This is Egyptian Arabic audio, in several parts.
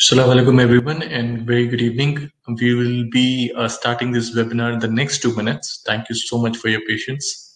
Assalamu alaikum everyone and very good evening. We will be uh, starting this webinar in the next two minutes. Thank you so much for your patience.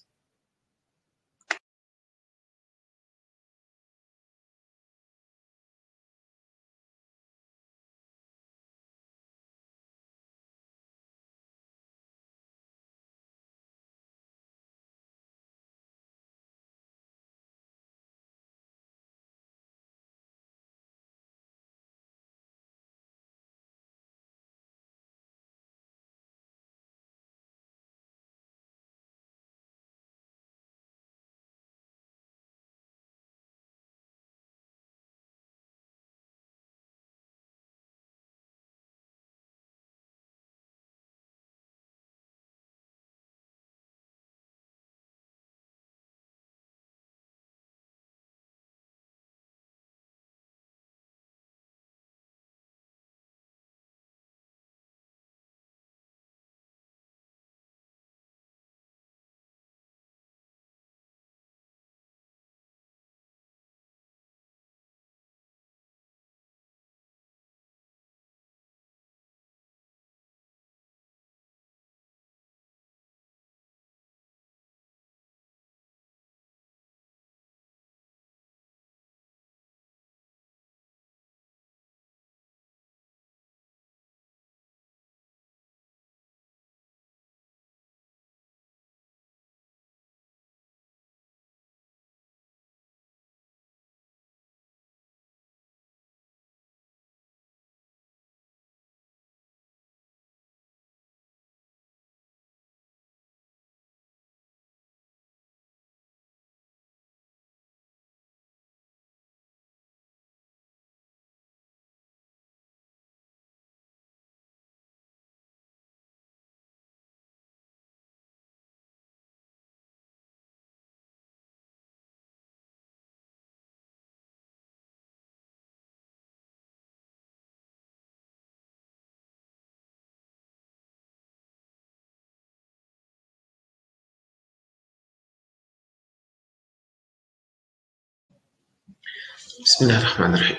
بسم الله الرحمن الرحيم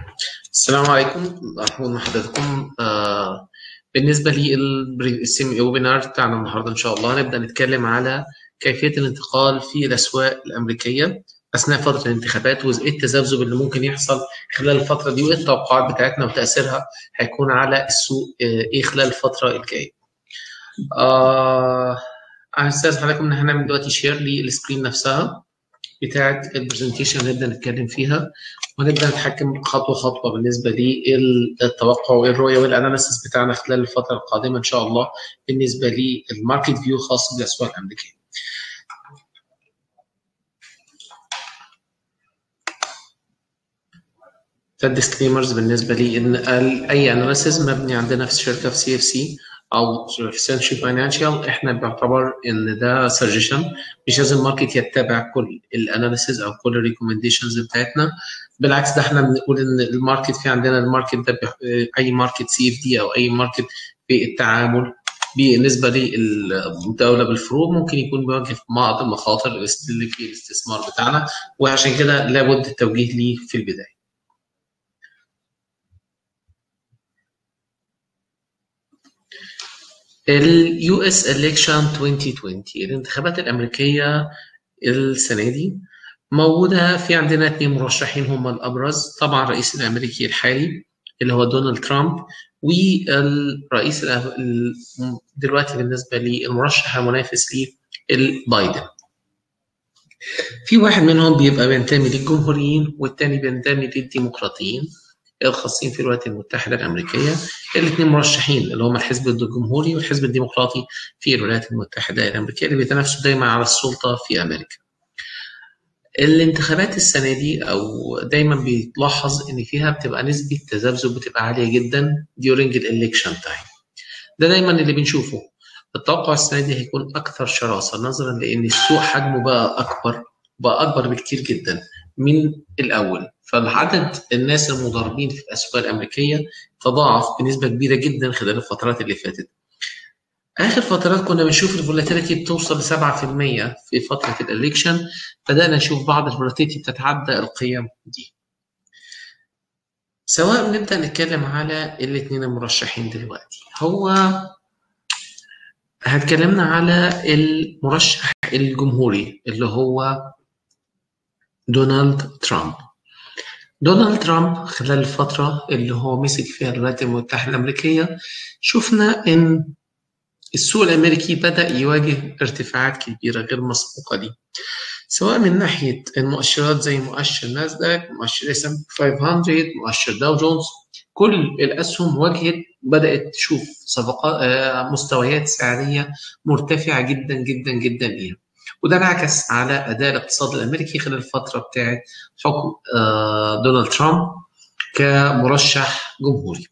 السلام عليكم مرحبا بحضراتكم آه بالنسبه للسيمي ويبينار بتاعنا النهارده ان شاء الله هنبدا نتكلم على كيفيه الانتقال في الاسواق الامريكيه اثناء فتره الانتخابات وايه التذبذب اللي ممكن يحصل خلال الفتره دي وايه التوقعات بتاعتنا وتاثيرها هيكون على السوق آه ايه خلال الفتره الجايه. آه هستاذن حضراتكم ان احنا هنعمل دلوقتي شير للسكرين نفسها بتاعه البرزنتيشن اللي نبدا نتكلم فيها ونبدا نتحكم خطوه خطوه بالنسبه للتوقع والرؤيه والاناليسيس بتاعنا خلال الفتره القادمه ان شاء الله بالنسبه للماركت فيو خاص بالاسواق الامريكيه. فالديسكليمرز بالنسبه لي ان اي اناليسيس مبني عندنا في شركه في سي اف سي او في سنشي فاينانشال احنا بيعتبر ان ده سجشن مش لازم الماركت يتبع كل الاناليسيز او كل الريكومنديشنز بتاعتنا بالعكس ده احنا بنقول ان الماركت في عندنا الماركت ده اي ماركت سي اف دي او اي ماركت في التعامل بالنسبه للدوله بالفروض ممكن يكون بيواجه بعض المخاطر اللي في الاستثمار بتاعنا وعشان كده لابد التوجيه ليه في البدايه. اليو اس الكشن 2020 الانتخابات الامريكيه السنه دي موجوده في عندنا اثنين مرشحين هم الابرز طبعا الرئيس الامريكي الحالي اللي هو دونالد ترامب والرئيس دلوقتي بالنسبه للمرشح المنافس ليه البايدن في واحد منهم بيبقى بينتمي للجمهوريين والتاني بينتمي للديمقراطيين الخاصين في الولايات المتحده الامريكيه الاثنين مرشحين اللي هم الحزب الجمهوري والحزب الديمقراطي في الولايات المتحده الامريكيه اللي بيتنافسوا دايما على السلطه في امريكا. الانتخابات السنه دي او دايما بيتلاحظ ان فيها بتبقى نسبه تذبذب بتبقى عاليه جدا during الالكشن تايم. ده دايما اللي بنشوفه. التوقع السنه دي هيكون اكثر شراسه نظرا لان السوق حجمه بقى اكبر بقى اكبر بكتير جدا من الاول فعدد الناس المضاربين في الاسواق الامريكيه تضاعف بنسبه كبيره جدا خلال الفترات اللي فاتت. اخر فترات كنا بنشوف الفولاتيليتي بتوصل ل 7% في فتره الالكشن بدانا نشوف بعض الفولاتيليتي بتتعدى القيم دي. سواء نبدأ نتكلم على الاثنين المرشحين دلوقتي هو هتكلمنا على المرشح الجمهوري اللي هو دونالد ترامب دونالد ترامب خلال الفترة اللي هو مسك فيها الولايات المتحدة الأمريكية شفنا إن السوق الأمريكي بدأ يواجه ارتفاعات كبيرة غير مسبوقة ليه سواء من ناحية المؤشرات زي مؤشر ناسداك مؤشر اس 500 مؤشر داو جونز كل الأسهم واجهت بدأت تشوف صفقات مستويات سعرية مرتفعة جدا جدا جدا ليها وده انعكس على أداء الاقتصاد الأمريكي خلال الفترة بتاعت حكم دونالد ترامب كمرشح جمهوري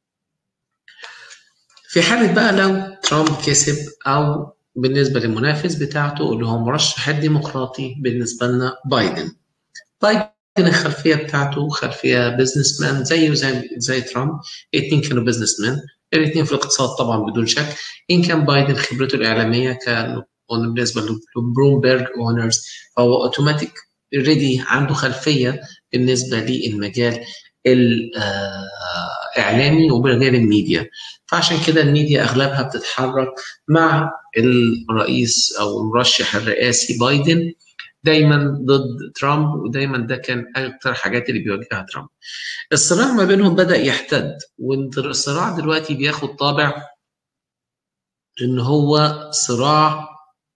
في حالة بقى لو ترامب كسب أو بالنسبة للمنافس بتاعته اللي هو مرشح الديمقراطي بالنسبة لنا بايدن بايدن الخلفية بتاعته خلفية بزنس مان زيه زي زي ترامب الاثنين كانوا بزنس مان الاثنين في الاقتصاد طبعا بدون شك إن كان بايدن خبرته الإعلامية كان بالنسبة لبرومبرج اونرز فهو اوتوماتيك اوريدي عنده خلفية بالنسبة للمجال الإعلامي ومجال الميديا فعشان كده الميديا أغلبها بتتحرك مع الرئيس أو المرشح الرئاسي بايدن دايما ضد ترامب ودايما ده كان اكتر حاجات اللي بيواجهها ترامب الصراع ما بينهم بدا يحتد والصراع دلوقتي بياخد طابع ان هو صراع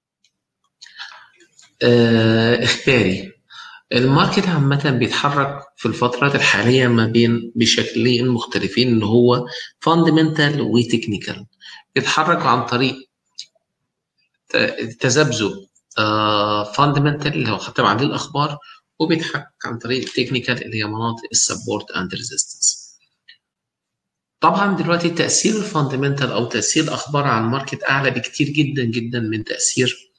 اه اختياري الماركت عامة بيتحرك في الفترات الحالية ما بين بشكلين مختلفين اللي هو فاندمنتال وتكنيكال بيتحرك عن طريق تذبذب فاندمنتال اللي هو ختم عليه الاخبار وبيتحرك عن طريق التكنيكال اللي هي مناطق السبورت اند ريزيستنس طبعا دلوقتي تاثير الفاندمنتال او تاثير الاخبار على الماركت اعلى بكتير جدا جدا من تاثير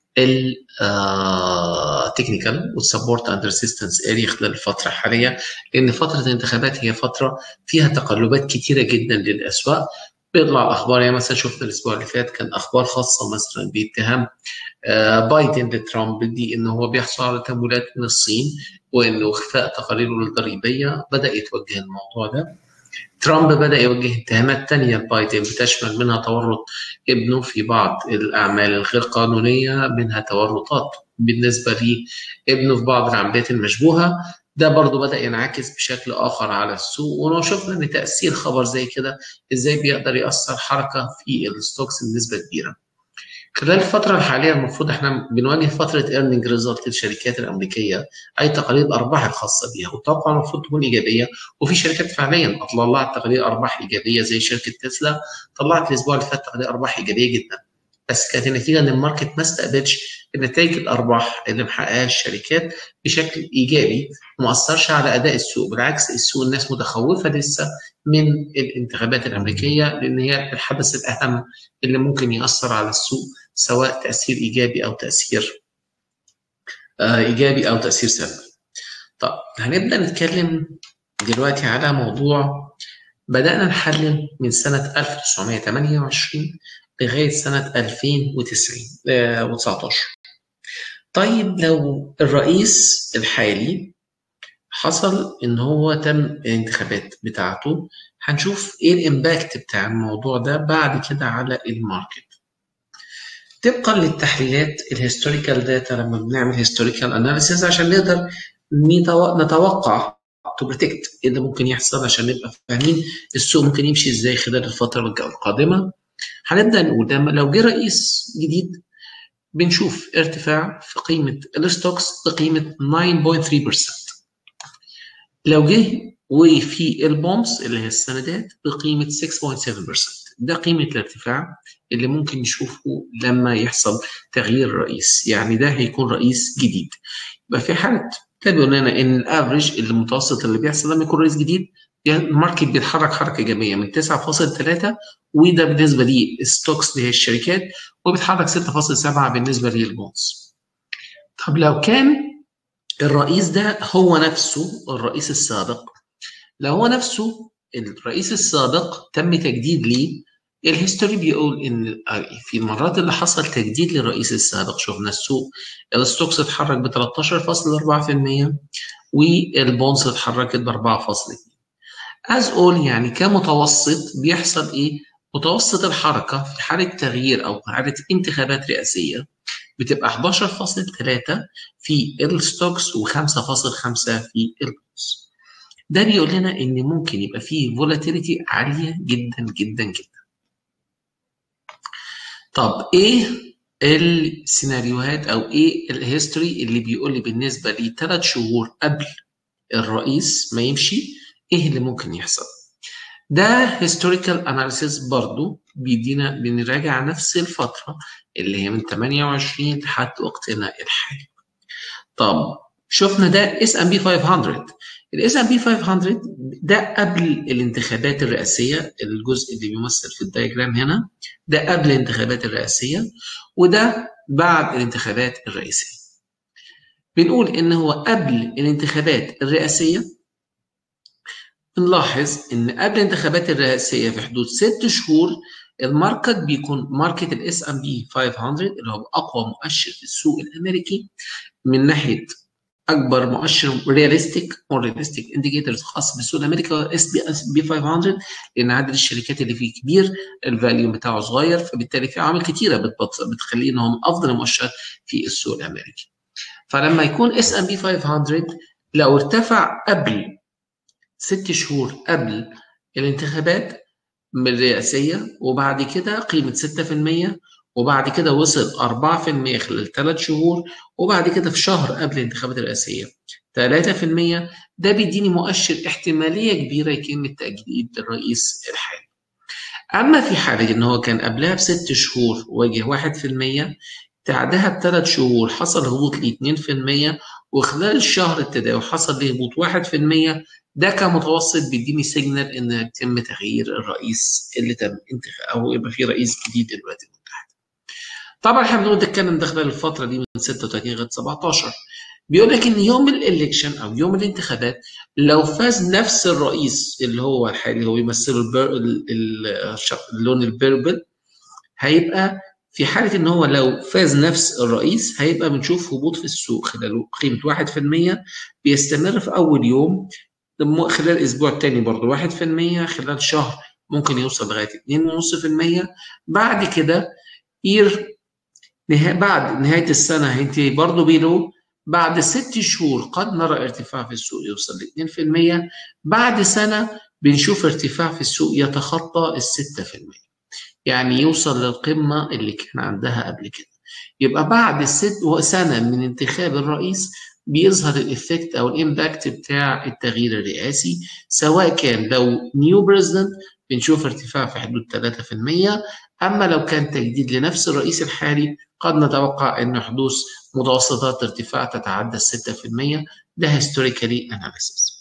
التكنيكال والسبورت اند ريزيستنس اريا خلال الفتره الحاليه لان فتره الانتخابات هي فتره فيها تقلبات كتيره جدا للاسواق بيطلع الاخبار يعني مثلا شفنا الاسبوع اللي فات كان اخبار خاصه مثلا باتهام بايدن لترامب دي ان هو بيحصل على تمويلات من الصين وانه اخفاء تقاريره الضريبيه بدا يتوجه الموضوع ده ترامب بدا يوجه اتهامات تانية لبايدن بتشمل منها تورط ابنه في بعض الاعمال الغير قانونيه منها تورطات بالنسبه لابنه في بعض العمليات المشبوهه ده برضه بدا ينعكس بشكل اخر على السوق ولو شفنا ان تاثير خبر زي كده ازاي بيقدر ياثر حركه في الستوكس بنسبه كبيره خلال الفترة الحالية المفروض احنا بنواجه فترة ايرنينج ريزلت للشركات الأمريكية أي تقارير الأرباح الخاصة بيها والتوقع المفروض تكون إيجابية وفي شركات فعليا طلعت تقارير أرباح إيجابية زي شركة تسلا طلعت الأسبوع اللي فات تقارير أرباح إيجابية جدا بس كانت النتيجة إن الماركت ما استقبلش نتائج الأرباح اللي محققها الشركات بشكل إيجابي وما أثرش على أداء السوق بالعكس السوق الناس متخوفة لسه من الانتخابات الأمريكية لأن هي الحدث الأهم اللي ممكن يأثر على السوق سواء تأثير إيجابي أو تأثير آه إيجابي أو تأثير سلبي. طب هنبدأ نتكلم دلوقتي على موضوع بدأنا نحلل من سنة 1928 لغاية سنة 2019 طيب لو الرئيس الحالي حصل ان هو تم الانتخابات بتاعته هنشوف ايه الامباكت بتاع الموضوع ده بعد كده على الماركت طبقا للتحليلات الهيستوريكال داتا لما بنعمل هيستوريكال اناليسيز عشان نقدر نتوقع تو بريتكت ايه اللي ممكن يحصل عشان نبقى فاهمين السوق ممكن يمشي ازاي خلال الفتره القادمه هنبدا نقول لما لو جه رئيس جديد بنشوف ارتفاع في قيمه الستوكس بقيمه 9.3% لو جه وفي البومز اللي هي السندات بقيمه 6.7% ده قيمه الارتفاع اللي ممكن نشوفه لما يحصل تغيير رئيس يعني ده هيكون رئيس جديد يبقى في حاله ده بيقول لنا ان الافريج المتوسط اللي بيحصل لما يكون رئيس جديد الماركت بيتحرك حركه ايجابيه من 9.3 وده بالنسبه للستوكس اللي هي الشركات وبيتحرك 6.7 بالنسبه للبونز. طب لو كان الرئيس ده هو نفسه الرئيس السابق لو هو نفسه الرئيس السابق تم تجديد ليه الهيستوري بيقول ان في المرات اللي حصل تجديد للرئيس السابق شفنا السوق الستوكس اتحرك ب 13.4% والبونز اتحركت ب 4.2 از اول يعني كمتوسط بيحصل ايه متوسط الحركه في حاله تغيير او حاله انتخابات رئاسيه بتبقى 11.3 في الستوكس و5.5 في البورس ده بيقول لنا ان ممكن يبقى فيه فولاتيليتي عاليه جدا جدا جدا طب ايه السيناريوهات او ايه الهيستوري اللي بيقول لي بالنسبه لثلاث شهور قبل الرئيس ما يمشي ايه اللي ممكن يحصل ده هيستوريكال اناليسيس برضو بيدينا بنراجع نفس الفتره اللي هي من 28 لحد وقتنا الحالي طب شفنا ده اس ام بي 500 الاس ام بي 500 ده قبل الانتخابات الرئاسيه الجزء اللي بيمثل في الدايجرام هنا ده قبل الانتخابات الرئاسيه وده بعد الانتخابات الرئاسيه بنقول ان هو قبل الانتخابات الرئاسيه بنلاحظ ان قبل الانتخابات الرئاسيه في حدود ست شهور الماركت بيكون ماركت الاس ام بي 500 اللي هو اقوى مؤشر في السوق الامريكي من ناحيه اكبر مؤشر رياليستيك او رياليستيك انديكيتورز خاص بالسوق الامريكي هو اس بي اس بي 500 لان عدد الشركات اللي فيه كبير الفاليو بتاعه صغير فبالتالي في عوامل كتيره بتخليه ان هو من افضل المؤشرات في السوق الامريكي فلما يكون اس ام بي 500 لو ارتفع قبل ست شهور قبل الانتخابات الرئاسية وبعد كده قيمة 6% وبعد كده وصل 4% خلال ثلاث شهور وبعد كده في شهر قبل الانتخابات الرئاسية 3% ده بيديني مؤشر احتمالية كبيرة يتم تجديد الرئيس الحالي أما في حالة إن هو كان قبلها بست شهور واجه 1% بعدها بثلاث شهور حصل هبوط ل 2% وخلال الشهر التداول حصل له هبوط 1% ده كمتوسط بيديني سيجنال ان يتم تغيير الرئيس اللي تم انتخاب او يبقى في رئيس جديد للولايات المتحده. طبعا احنا بنقول نتكلم ده خلال الفتره دي من 36 لغايه 17 بيقول لك ان يوم الالكشن او يوم الانتخابات لو فاز نفس الرئيس اللي هو الحالي هو يمثله البر... اللون البيربل هيبقى في حالة إن هو لو فاز نفس الرئيس هيبقى بنشوف هبوط في السوق خلال قيمة 1% بيستمر في أول يوم خلال الأسبوع الثاني برضه 1% خلال شهر ممكن يوصل لغاية 2.5% بعد كده ير نها... بعد نهاية السنة هينتهي برضه بيلو بعد ست شهور قد نرى ارتفاع في السوق يوصل ل 2% بعد سنة بنشوف ارتفاع في السوق يتخطى ال 6% يعني يوصل للقمة اللي كان عندها قبل كده يبقى بعد ست سنة من انتخاب الرئيس بيظهر الإفكت أو الإمباكت بتاع التغيير الرئاسي سواء كان لو نيو بريزيدنت بنشوف ارتفاع في حدود 3% أما لو كان تجديد لنفس الرئيس الحالي قد نتوقع أن حدوث متوسطات ارتفاع تتعدى 6% ده هيستوريكالي اناليسيس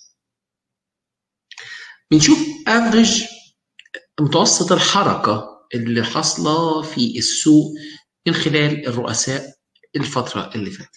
بنشوف افريج متوسط الحركه اللي حاصله في السوق من خلال الرؤساء الفتره اللي فاتت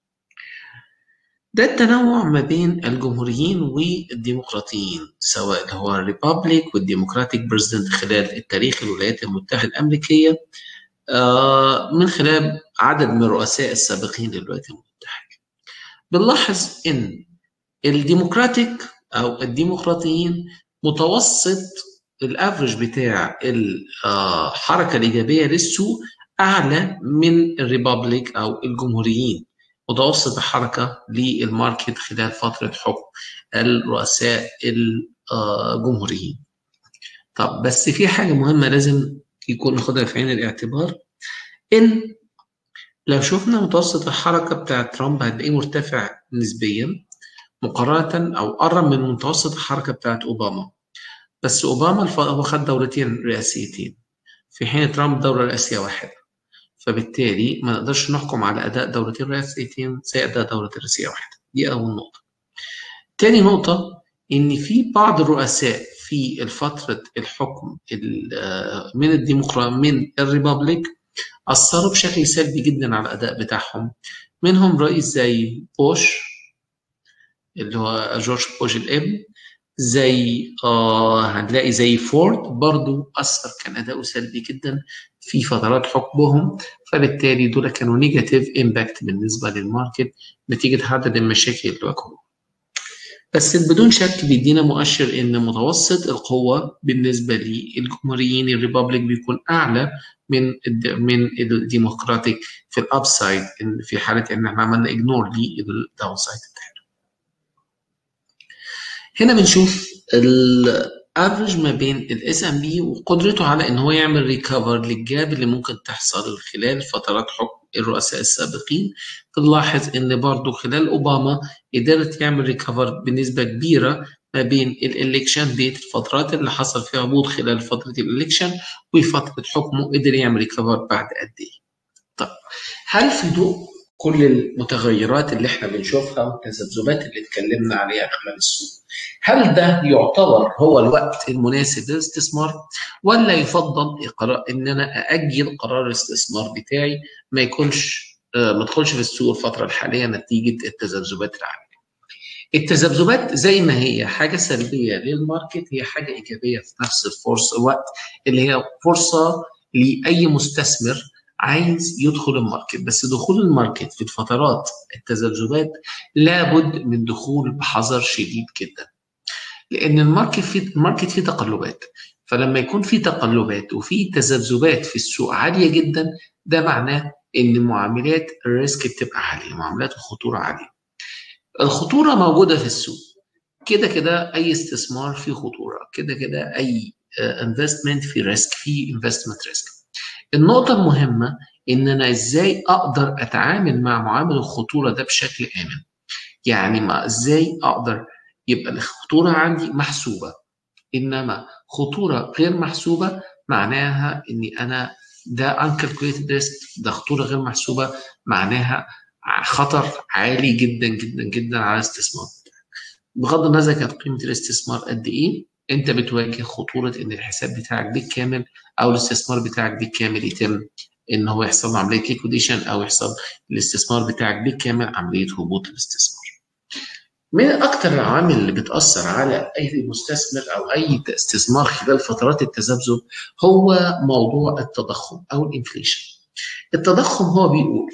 ده التنوع ما بين الجمهوريين والديمقراطيين سواء اللي هو الريبابليك والديمقراطيك بريزيدنت خلال التاريخ الولايات المتحده الامريكيه من خلال عدد من الرؤساء السابقين للولايات المتحده بنلاحظ ان الديمقراطيك او الديمقراطيين متوسط الافرج بتاع الحركه الايجابيه للسوق اعلى من الريبابليك او الجمهوريين متوسط الحركه للماركت خلال فتره حكم الرؤساء الجمهوريين طب بس في حاجه مهمه لازم يكون ناخدها في عين الاعتبار ان لو شفنا متوسط الحركه بتاع ترامب هتلاقيه مرتفع نسبيا مقارنه او قرب من متوسط الحركه بتاعت اوباما بس اوباما هو خد دولتين رئاسيتين في حين ترامب دوله رئاسيه واحده فبالتالي ما نقدرش نحكم على اداء دولتين رئاسيتين زي اداء دوله رئاسيه واحده دي اول نقطه تاني نقطه ان في بعض الرؤساء في فتره الحكم من الديمقراط من الريبابليك اثروا بشكل سلبي جدا على الاداء بتاعهم منهم رئيس زي بوش اللي هو جورج بوش الابن زي آه هنلاقي زي فورد برضو أثر كان أداؤه سلبي جدا في فترات حكمهم فبالتالي دول كانوا نيجاتيف امباكت بالنسبة للماركت نتيجة عدد المشاكل اللي واجهوها. بس بدون شك بيدينا مؤشر ان متوسط القوه بالنسبه للجمهوريين الريبابليك بيكون اعلى من من الديمقراطيك في الابسايد في حاله ان احنا عملنا اجنور للداون سايد بتاعته. هنا بنشوف الافرج ما بين الاس ام بي وقدرته على ان هو يعمل ريكفر للجاب اللي ممكن تحصل خلال فترات حكم الرؤساء السابقين بنلاحظ ان برضه خلال اوباما قدرت يعمل ريكفر بنسبه كبيره ما بين الالكشن ديت الفترات اللي حصل فيها هبوط خلال فتره الالكشن وفتره حكمه قدر يعمل ريكفر بعد قد ايه؟ طب هل في ضوء كل المتغيرات اللي احنا بنشوفها والتذبذبات اللي اتكلمنا عليها خلال السوق هل ده يعتبر هو الوقت المناسب للاستثمار ولا يفضل قرار ان انا ااجل قرار الاستثمار بتاعي ما يكونش ما ادخلش في السوق الفتره الحاليه نتيجه التذبذبات العاليه التذبذبات زي ما هي حاجه سلبيه للماركت هي حاجه ايجابيه في نفس الفرصه الوقت اللي هي فرصه لاي مستثمر عايز يدخل الماركت بس دخول الماركت في الفترات التذبذبات لابد من دخول بحذر شديد جدا لان الماركت فيه الماركت فيه تقلبات فلما يكون في تقلبات وفي تذبذبات في السوق عاليه جدا ده معناه ان معاملات الريسك بتبقى عاليه معاملات الخطوره عاليه الخطوره موجوده في السوق كده كده اي استثمار فيه خطوره كده كده اي انفستمنت في ريسك في انفستمنت ريسك النقطة المهمة إن أنا إزاي أقدر أتعامل مع معامل الخطورة ده بشكل آمن. يعني ما إزاي أقدر يبقى الخطورة عندي محسوبة. إنما خطورة غير محسوبة معناها إني أنا ده uncalculated risk ده خطورة غير محسوبة معناها خطر عالي جدا جدا جدا على الاستثمار. بغض النظر كانت قيمة الاستثمار قد إيه انت بتواجه خطوره ان الحساب بتاعك بالكامل او الاستثمار بتاعك بالكامل يتم ان هو يحصل له عمليه ليكويديشن او يحصل الاستثمار بتاعك بالكامل عمليه هبوط الاستثمار. من اكثر العوامل اللي بتاثر على اي مستثمر او اي استثمار خلال فترات التذبذب هو موضوع التضخم او الانفليشن. التضخم هو بيقول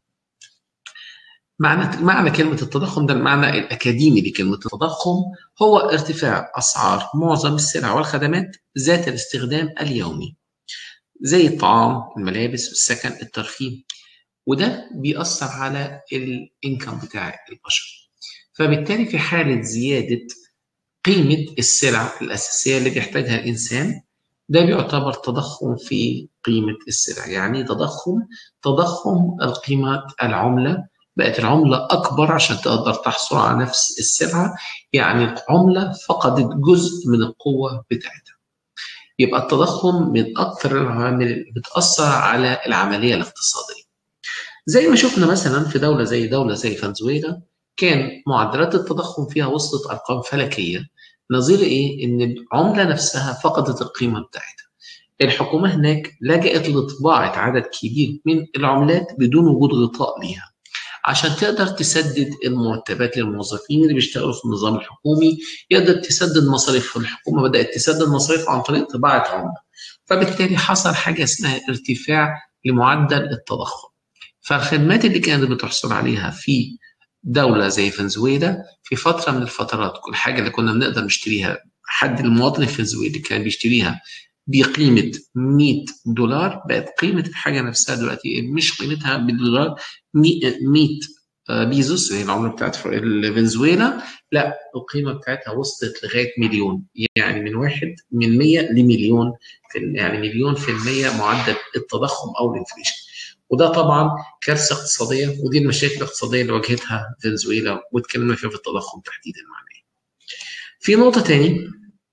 معنى معنى كلمة التضخم ده المعنى الأكاديمي لكلمة التضخم هو ارتفاع أسعار معظم السلع والخدمات ذات الاستخدام اليومي زي الطعام، الملابس، السكن، الترفيه وده بيأثر على الانكم بتاع البشر فبالتالي في حالة زيادة قيمة السلع الأساسية اللي بيحتاجها الإنسان ده بيعتبر تضخم في قيمة السلع يعني تضخم تضخم القيمة العملة بقت العملة أكبر عشان تقدر تحصل على نفس السلعة يعني العملة فقدت جزء من القوة بتاعتها يبقى التضخم من أكثر العوامل اللي بتأثر على العملية الاقتصادية زي ما شفنا مثلا في دولة زي دولة زي فنزويلا كان معدلات التضخم فيها وصلت أرقام فلكية نظير إيه؟ إن العملة نفسها فقدت القيمة بتاعتها الحكومة هناك لجأت لطباعة عدد كبير من العملات بدون وجود غطاء ليها عشان تقدر تسدد المرتبات للموظفين اللي بيشتغلوا في النظام الحكومي يقدر تسدد مصاريف الحكومه بدات تسدد مصاريف عن طريق طباعه عمله فبالتالي حصل حاجه اسمها ارتفاع لمعدل التضخم فالخدمات اللي كانت بتحصل عليها في دولة زي فنزويلا في فترة من الفترات كل حاجة اللي كنا بنقدر نشتريها حد المواطن الفنزويلي كان بيشتريها بقيمة 100 دولار بقت قيمة الحاجة نفسها دلوقتي مش قيمتها بالدولار 100 بيزوس هي العملة بتاعت فنزويلا لا القيمة بتاعتها وصلت لغاية مليون يعني من واحد من 100 لمليون في يعني مليون في المية معدل التضخم أو الانفليشن وده طبعا كارثة اقتصادية ودي المشاكل الاقتصادية اللي واجهتها فنزويلا واتكلمنا فيها في التضخم تحديدا معناه في نقطة تاني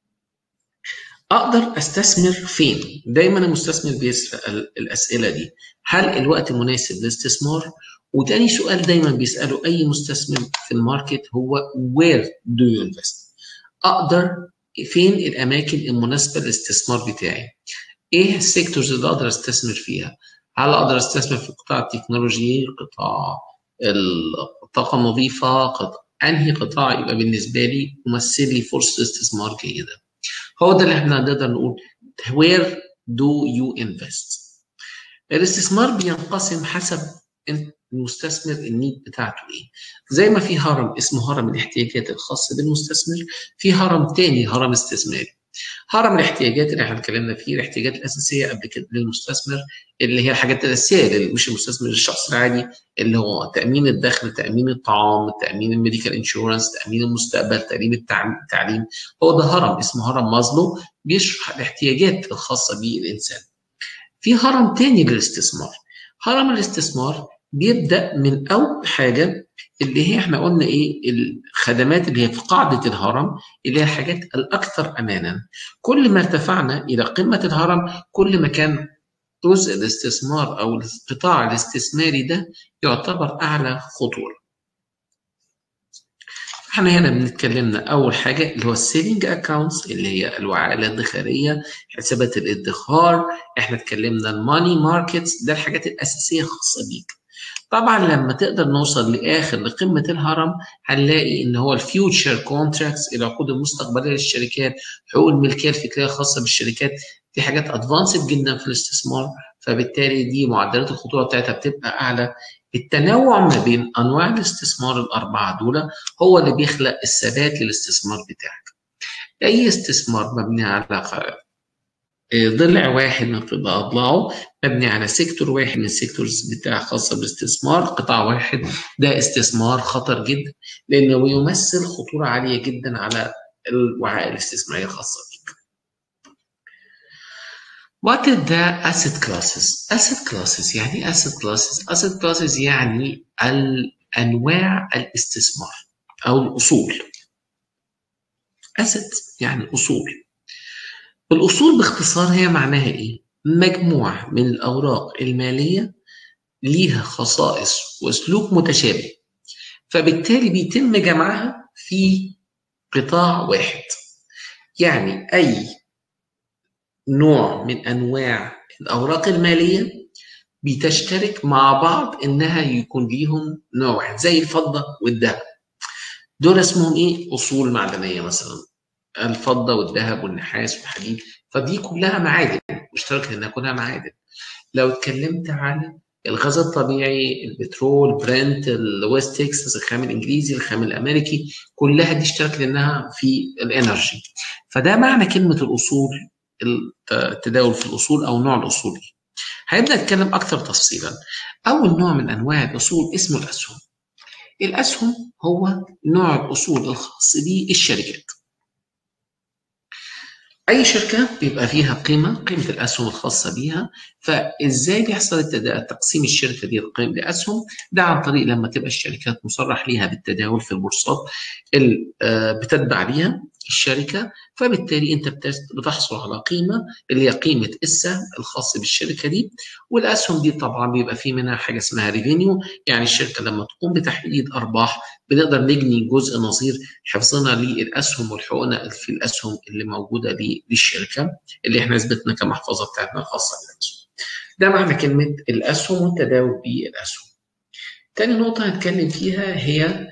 اقدر استثمر فين؟ دايما المستثمر بيسال الاسئله دي، هل الوقت مناسب للاستثمار؟ وتاني سؤال دايما بيساله اي مستثمر في الماركت هو where do you invest؟ اقدر فين الاماكن المناسبه للاستثمار بتاعي؟ ايه السيكتورز اللي اقدر استثمر فيها؟ هل اقدر استثمر في قطاع التكنولوجي، قطاع الطاقه النظيفه، قطاع انهي قطاع يبقى بالنسبه لي ممثل لي فرصه استثمار جيده؟ هو ده اللي احنا نقدر نقول where do you invest الاستثمار بينقسم حسب المستثمر النيد بتاعته ايه زي ما في هرم اسمه هرم الاحتياجات الخاص بالمستثمر في هرم تاني هرم استثماري هرم الاحتياجات اللي احنا اتكلمنا فيه الاحتياجات الاساسيه قبل كده للمستثمر اللي هي الحاجات الاساسيه مش المستثمر الشخص العادي اللي هو تامين الدخل تامين الطعام تامين الميديكال انشورنس تامين المستقبل تامين التعليم هو ده هرم اسمه هرم مازلو بيشرح الاحتياجات الخاصه بالانسان في هرم تاني للاستثمار هرم الاستثمار بيبدا من اول حاجه اللي هي احنا قلنا ايه الخدمات اللي هي في قاعده الهرم اللي هي الحاجات الاكثر امانا كل ما ارتفعنا الى قمه الهرم كل ما كان جزء الاستثمار او القطاع الاستثماري ده يعتبر اعلى خطوره احنا هنا بنتكلمنا اول حاجه اللي هو السيفنج اكونتس اللي هي الوعاء الادخاريه حسابات الادخار احنا اتكلمنا الماني ماركتس ده الحاجات الاساسيه الخاصه بيك طبعا لما تقدر نوصل لاخر لقمه الهرم هنلاقي ان هو الفيوتشر كونتراكتس العقود المستقبليه للشركات حقوق الملكيه الفكريه الخاصه بالشركات دي حاجات ادفانسد جدا في الاستثمار فبالتالي دي معدلات الخطوره بتاعتها بتبقى اعلى التنوع ما بين انواع الاستثمار الاربعه دول هو اللي بيخلق الثبات للاستثمار بتاعك اي استثمار مبني على ضلع واحد من اضلاعه مبني على سيكتور واحد من السيكتورز بتاع خاصه بالاستثمار قطاع واحد ده استثمار خطر جدا لانه يمثل خطوره عاليه جدا على الوعاء الاستثماريه الخاصه بك. What is the asset classes? Asset classes يعني asset classes asset classes يعني الأنواع الاستثمار أو الأصول asset يعني أصول الأصول باختصار هي معناها إيه؟ مجموعة من الأوراق المالية ليها خصائص وسلوك متشابه فبالتالي بيتم جمعها في قطاع واحد يعني أي نوع من أنواع الأوراق المالية بتشترك مع بعض إنها يكون ليهم نوع واحد زي الفضة والذهب دول اسمهم إيه؟ أصول معدنية مثلا الفضة والذهب والنحاس والحديد فدي كلها معادن مشتركة انها كلها معادن لو اتكلمت عن الغاز الطبيعي البترول برنت الويست تكساس الخام الانجليزي الخام الامريكي كلها دي اشترك لانها في الانرجي فده معنى كلمه الاصول التداول في الاصول او نوع الاصول هنبدا نتكلم اكثر تفصيلا اول نوع من انواع الاصول اسمه الاسهم الاسهم هو نوع الاصول الخاص بالشركات اي شركه بيبقى فيها قيمه قيمه الاسهم الخاصه بيها فازاي بيحصل تقسيم الشركه دي لاسهم ده عن طريق لما تبقى الشركات مصرح ليها بالتداول في البورصات اللي بتتبع ليها الشركه فبالتالي انت بتحصل على قيمه اللي هي قيمه السهم الخاص بالشركه دي والاسهم دي طبعا بيبقى في منها حاجه اسمها ريفينيو يعني الشركه لما تقوم بتحديد ارباح بنقدر نجني جزء نظير حفظنا للاسهم والحقوق في الاسهم اللي موجوده للشركه اللي احنا اثبتنا كمحفظه بتاعتنا الخاصه بالاسهم. ده معنى كلمه الاسهم والتداول بالاسهم. تاني نقطه هنتكلم فيها هي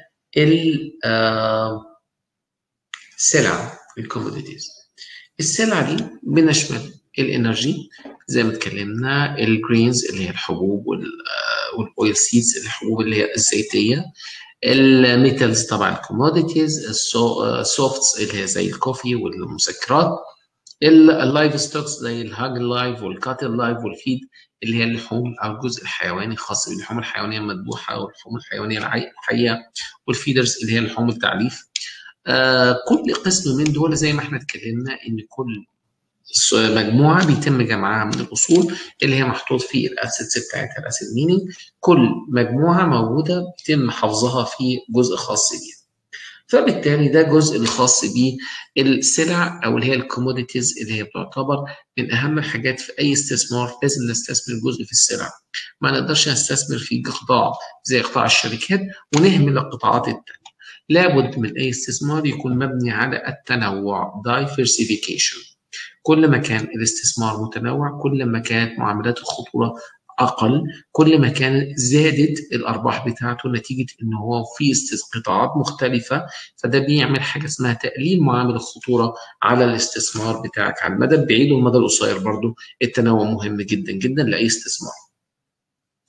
السلع الكوموديتيز. السلع دي بنشمل الانرجي زي ما اتكلمنا الجرينز اللي هي الحبوب والاويل سيدز الحبوب اللي هي الزيتيه الميتالز طبعا الكوموديتيز السوفتس اللي هي زي الكوفي والمسكرات اللايف ستوكس زي الهاج لايف والكاتل لايف والفيد اللي هي اللحوم او الجزء الحيواني الخاص باللحوم الحيوانيه المذبوحه واللحوم الحيوانيه الحيه والفيدرز اللي هي لحوم التعليف آه كل قسم من دول زي ما احنا اتكلمنا ان كل مجموعه بيتم جمعها من الاصول اللي هي محطوط في الاسيتس بتاعتها الاسيت مينينج كل مجموعه موجوده بيتم حفظها في جزء خاص بيها فبالتالي ده جزء الخاص بالسلع او اللي هي الكوموديتيز اللي هي بتعتبر من اهم الحاجات في اي استثمار لازم نستثمر جزء في السلع ما نقدرش نستثمر في قطاع زي قطاع الشركات ونهمل القطاعات الثانيه لابد من اي استثمار يكون مبني على التنوع diversification كل ما كان الاستثمار متنوع كل ما كانت معاملات الخطوره اقل كل ما كان زادت الارباح بتاعته نتيجه ان هو في قطاعات مختلفه فده بيعمل حاجه اسمها تقليل معامل الخطوره على الاستثمار بتاعك على المدى البعيد والمدى القصير برضو التنوع مهم جدا جدا لاي استثمار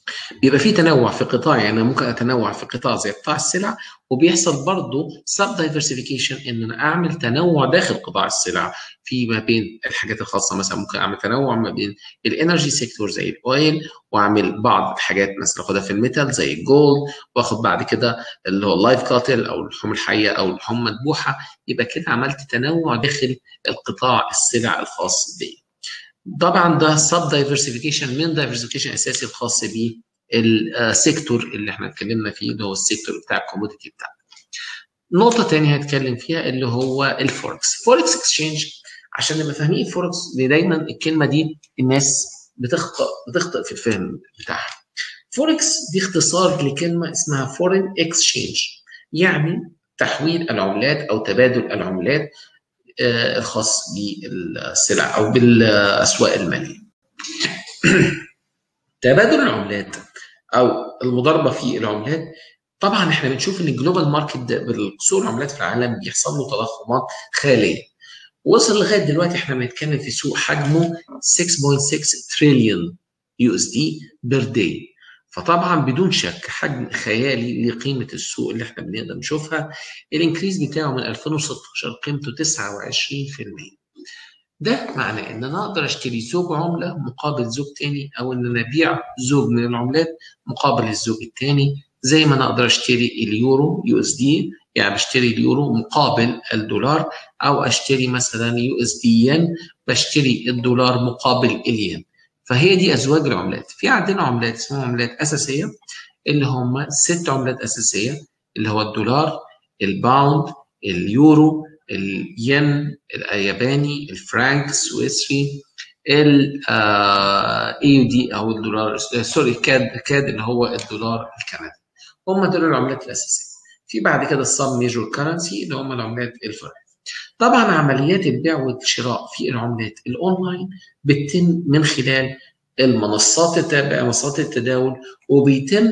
بيبقى في تنوع في قطاع يعني انا ممكن اتنوع في قطاع زي قطاع السلع وبيحصل برضه سب دايفرسيفيكيشن ان انا اعمل تنوع داخل قطاع السلع في ما بين الحاجات الخاصه مثلا ممكن اعمل تنوع ما بين الانرجي سيكتور زي الاويل واعمل بعض الحاجات مثلا اخدها في الميتال زي الجولد واخد بعد كده اللي هو اللايف كاتل او اللحوم الحيه او اللحوم مذبوحه يبقى كده عملت تنوع داخل القطاع السلع الخاص بي طبعا ده سب دايفرسيفيكيشن من دايفرسيفيكيشن اساسي الخاص بالسيكتور اللي احنا اتكلمنا فيه اللي هو السيكتور بتاع الكوموديتي بتاعنا. نقطة تانية هتكلم فيها اللي هو الفوركس. فوركس اكسشينج عشان نبقى فاهمين الفوركس لان دايما الكلمة دي الناس بتخطئ بتخطئ في الفهم بتاعها. فوركس دي اختصار لكلمة اسمها فورين اكسشينج يعني تحويل العملات او تبادل العملات الخاص بالسلع او بالاسواق الماليه. تبادل العملات او المضاربه في العملات طبعا احنا بنشوف ان الجلوبال ماركت بالسوق العملات في العالم بيحصل له تضخمات خياليه. وصل لغايه دلوقتي احنا بنتكلم في سوق حجمه 6.6 تريليون يو اس دي بير داي. فطبعا بدون شك حجم خيالي لقيمه السوق اللي احنا بنقدر نشوفها الانكريز بتاعه من 2016 قيمته 29% ده معناه ان انا اقدر اشتري زوج عمله مقابل زوج تاني او ان انا ابيع زوج من العملات مقابل الزوج التاني زي ما انا اقدر اشتري اليورو يو اس دي يعني بشتري اليورو مقابل الدولار او اشتري مثلا يو اس دي ين بشتري الدولار مقابل الين فهي دي ازواج العملات في عندنا عملات اسمها عملات اساسيه اللي هم ست عملات اساسيه اللي هو الدولار الباوند اليورو الين الياباني الفرنك السويسري الاي يو دي او الدولار سوري كاد كاد اللي هو الدولار الكندي هم دول العملات الاساسيه في بعد كده السب ميجور كرنسي اللي هم العملات الفرعيه طبعا عمليات البيع والشراء في العملات الاونلاين بتتم من خلال المنصات التابعه منصات التداول وبيتم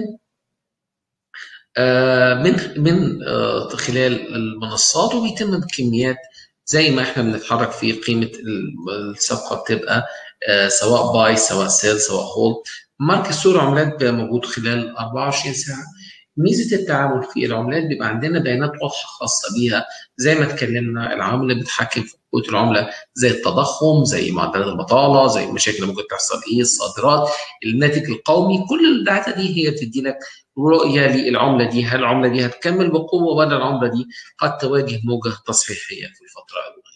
من من خلال المنصات وبيتم بكميات زي ما احنا بنتحرك في قيمه الصفقه بتبقى سواء باي سواء سيل سواء هولد ماركت سوق العملات بيبقى موجود خلال 24 ساعه ميزه التعامل في العملات بيبقى عندنا بيانات واضحه خاصه بيها زي ما اتكلمنا العوامل اللي بتحكم في قوه العمله زي التضخم زي معدلات البطاله زي المشاكل اللي ممكن تحصل ايه الصادرات الناتج القومي كل الداتا دي هي بتدي لك رؤيه للعمله دي هل العمله دي هتكمل بقوه ولا العمله دي قد تواجه موجه تصحيحيه في الفتره القادمه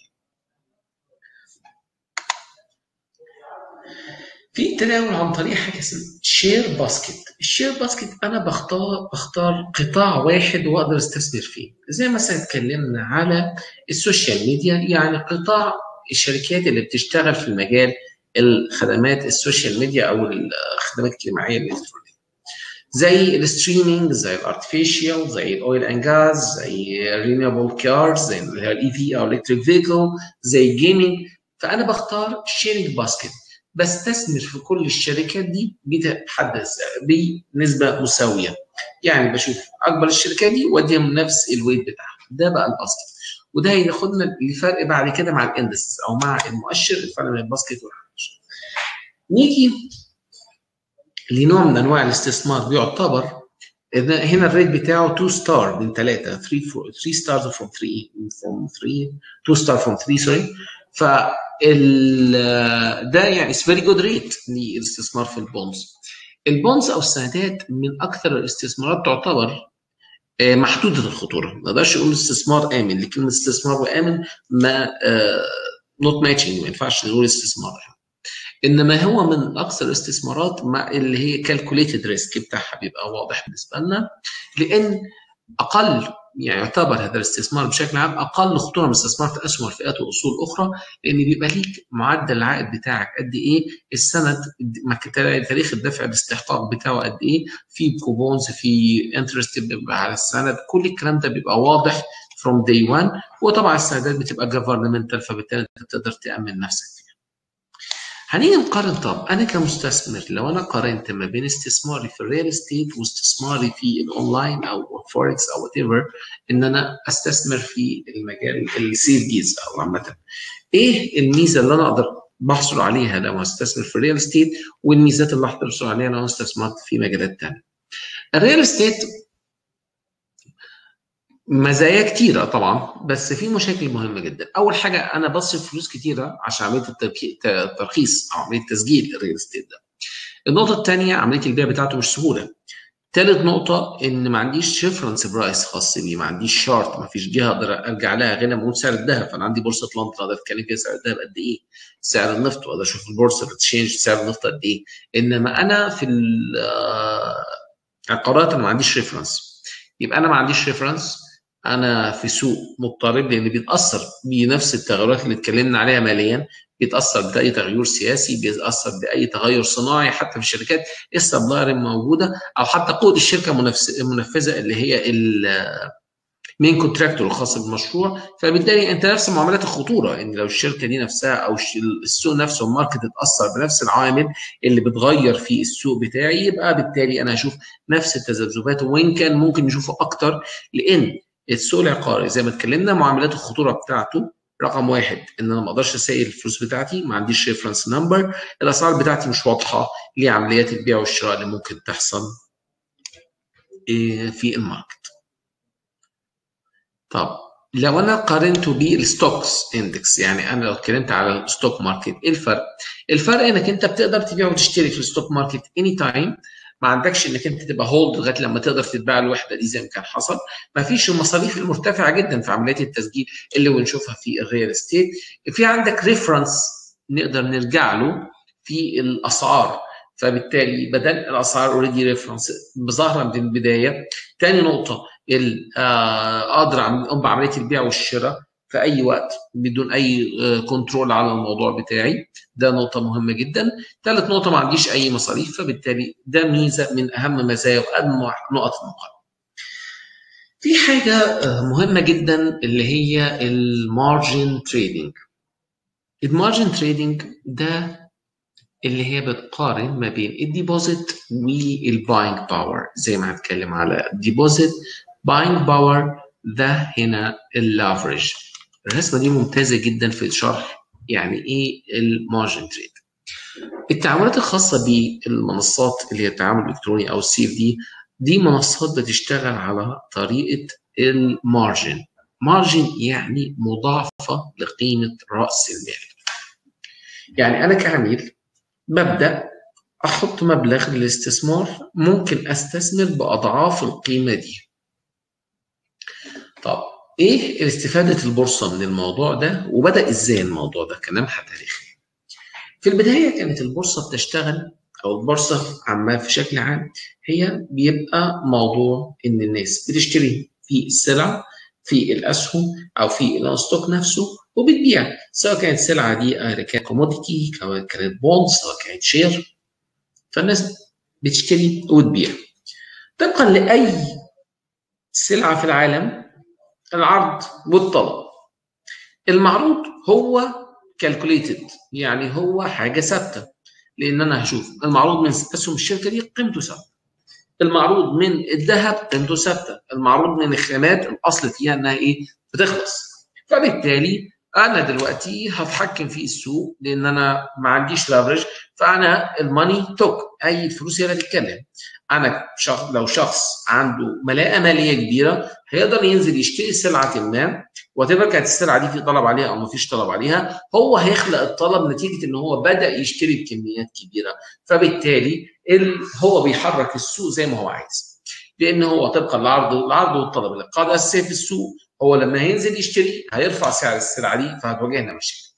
في تداول عن طريق حاجه اسمها شير باسكت الشير باسكت انا بختار بختار قطاع واحد واقدر استثمر فيه زي مثلا اتكلمنا على السوشيال ميديا يعني قطاع الشركات اللي بتشتغل في المجال الخدمات السوشيال ميديا او الخدمات الاجتماعيه الالكترونيه زي الستريمينج زي الارتفيشال زي الاويل اند جاز زي رينيوبل كارز زي الاي في او الكتريك فيكل زي الجيمنج فانا بختار شيرنج باسكت بستثمر في كل الشركات دي بتحدث بنسبه مساويه يعني بشوف اكبر الشركات دي واديهم نفس الويت بتاعها ده بقى الاصل وده هياخدنا لفرق بعد كده مع الاندكس او مع المؤشر الفرق بين الباسكت والمؤشر نيجي لنوع من انواع الاستثمار بيعتبر هنا الريت بتاعه 2 ستار من 3 3 3 ستارز فروم 3 فروم 3 2 ستار فروم 3 سوري ف ده يعني اتس فيري جود ريت للاستثمار في البونز البونز او السندات من اكثر الاستثمارات تعتبر محدوده الخطوره ما نقدرش نقول استثمار امن لكلمه استثمار وامن ما نوت ماتشنج ما ينفعش نقول استثمار انما هو من اكثر الاستثمارات مع اللي هي كالكوليتد ريسك بتاعها بيبقى واضح بالنسبه لنا لان اقل يعني يعتبر هذا الاستثمار بشكل عام اقل خطوره من استثمار في اسهم الفئات واصول اخرى لان بيبقى ليك معدل العائد بتاعك قد ايه السند تاريخ الدفع الاستحقاق بتاعه قد ايه في كوبونز في انترست بيبقى على السند كل الكلام ده بيبقى واضح فروم داي 1 وطبعا السندات بتبقى جفرنمنتال فبالتالي انت تقدر تامن نفسك فيها. هنيجي نقارن طب انا كمستثمر لو انا قارنت ما بين استثماري في الريال استيت واستثماري في الاونلاين او فوركس او وات ايفر ان انا استثمر في المجال السيف جيز او عامه ايه الميزه اللي انا اقدر بحصل عليها لو هستثمر في الريال استيت والميزات اللي هحصل عليها لو استثمرت في مجالات ثانيه. الريال استيت مزايا كتيرة طبعا بس في مشاكل مهمة جدا أول حاجة أنا بصرف فلوس كتيرة عشان عملية الترخيص أو عملية تسجيل الريال استيت ده النقطة الثانية عملية البيع بتاعته مش سهولة ثالث نقطة إن ما عنديش ريفرنس برايس خاص بيه، ما عنديش شارت، ما فيش جهة أقدر أرجع لها غير لما أقول سعر الذهب، فأنا عندي بورصة لندن أقدر أتكلم فيها سعر الذهب قد إيه؟ سعر النفط وأقدر أشوف البورصة بتشينج سعر النفط قد إيه؟ إنما أنا في العقارات أنا ما عنديش ريفرنس. يبقى أنا ما عنديش ريفرنس انا في سوق مضطرب لان بيتاثر بنفس التغيرات اللي اتكلمنا عليها ماليا بيتاثر باي تغير سياسي بيتاثر باي تغير صناعي حتى في الشركات السبلاير موجوده او حتى قوه الشركه المنفذه اللي هي المين كونتراكتور الخاص بالمشروع فبالتالي انت نفس معاملات الخطوره ان لو الشركه دي نفسها او السوق نفسه الماركت اتاثر بنفس العوامل اللي بتغير في السوق بتاعي يبقى بالتالي انا هشوف نفس التذبذبات وان كان ممكن نشوفه اكتر لان السوق العقاري زي ما اتكلمنا معاملات الخطوره بتاعته رقم واحد ان انا ما اقدرش اسيل الفلوس بتاعتي ما عنديش ريفرنس نمبر الاسعار بتاعتي مش واضحه لعمليات البيع والشراء اللي ممكن تحصل في الماركت طب لو انا قارنته بالستوكس اندكس يعني انا لو اتكلمت على الستوك ماركت ايه الفرق؟ الفرق انك انت بتقدر تبيع وتشتري في الستوك ماركت اني تايم ما عندكش انك انت تبقى هولد لغايه لما تقدر تتباع الوحده دي زي ما كان حصل ما فيش المصاريف المرتفعه جدا في عمليات التسجيل اللي بنشوفها في الريال استيت في عندك ريفرنس نقدر نرجع له في الاسعار فبالتالي بدل الاسعار اوريدي ريفرنس ظاهره من البدايه ثاني نقطه اقدر اقوم بعمليه البيع والشراء في اي وقت بدون اي كنترول على الموضوع بتاعي ده نقطه مهمه جدا ثالث نقطه ما عنديش اي مصاريف فبالتالي ده ميزه من اهم مزايا واهم نقط المقارنه في حاجه مهمه جدا اللي هي المارجن تريدنج المارجن تريدنج ده اللي هي بتقارن ما بين الديبوزيت والباينج باور زي ما هتكلم على الديبوزيت باينج باور ده هنا اللافرج الرسمه دي ممتازه جدا في شرح يعني ايه المارجن تريد التعاملات الخاصه بالمنصات اللي هي التعامل الالكتروني او السي اف دي دي منصات بتشتغل على طريقه المارجن مارجن يعني مضاعفه لقيمه راس المال يعني انا كعميل ببدا احط مبلغ للاستثمار ممكن استثمر باضعاف القيمه دي طب ايه استفاده البورصه من الموضوع ده وبدا ازاي الموضوع ده كلمحه تاريخي في البدايه كانت البورصه بتشتغل او البورصه عامه في شكل عام هي بيبقى موضوع ان الناس بتشتري في السلع في الاسهم او في الستوك نفسه وبتبيع سواء كانت السلعه دي كانت كوموديتي سواء كانت بوند سواء كانت شير فالناس بتشتري وتبيع طبقا لاي سلعه في العالم العرض والطلب المعروض هو كالكوليتد يعني هو حاجه ثابته لان انا هشوف المعروض من اسهم الشركه دي قيمته ثابته المعروض من الذهب قيمته ثابته المعروض من الخامات الاصل فيها انها ايه بتخلص فبالتالي انا دلوقتي هتحكم في السوق لان انا ما عنديش لافرج فانا الماني توك اي فلوس هي اللي تتكلم انا شخص لو شخص عنده ملاءه ماليه كبيره هيقدر ينزل يشتري سلعه ما وتبقى كانت السلعه دي في طلب عليها او ما فيش طلب عليها هو هيخلق الطلب نتيجه ان هو بدا يشتري بكميات كبيره فبالتالي هو بيحرك السوق زي ما هو عايز لان هو طبقا للعرض العرض والطلب اللي القاعده الاساسيه في السوق هو لما هينزل يشتري هيرفع سعر السلعه دي فهتواجهنا مشاكل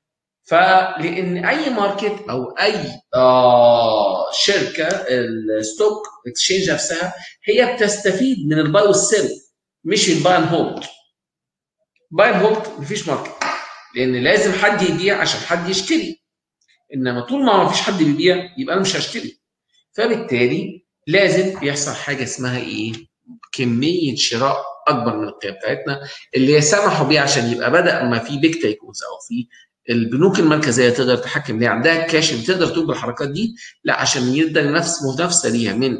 فلان اي ماركت او اي آه شركه الستوك اكسشينج نفسها هي بتستفيد من الباي والسيل مش الباي اند هولد باي اند هولد مفيش ماركت لان لازم حد يبيع عشان حد يشتري انما طول ما ما فيش حد بيبيع يبقى انا مش هشتري فبالتالي لازم يحصل حاجه اسمها ايه كميه شراء اكبر من القيم بتاعتنا اللي هي سمحوا بيه عشان يبقى بدا ما في بيج تيكونز او في البنوك المركزيه تقدر تحكم ليه عندها كاش تقدر تقوم بالحركات دي لا عشان يبدا نفس منافسه ليها من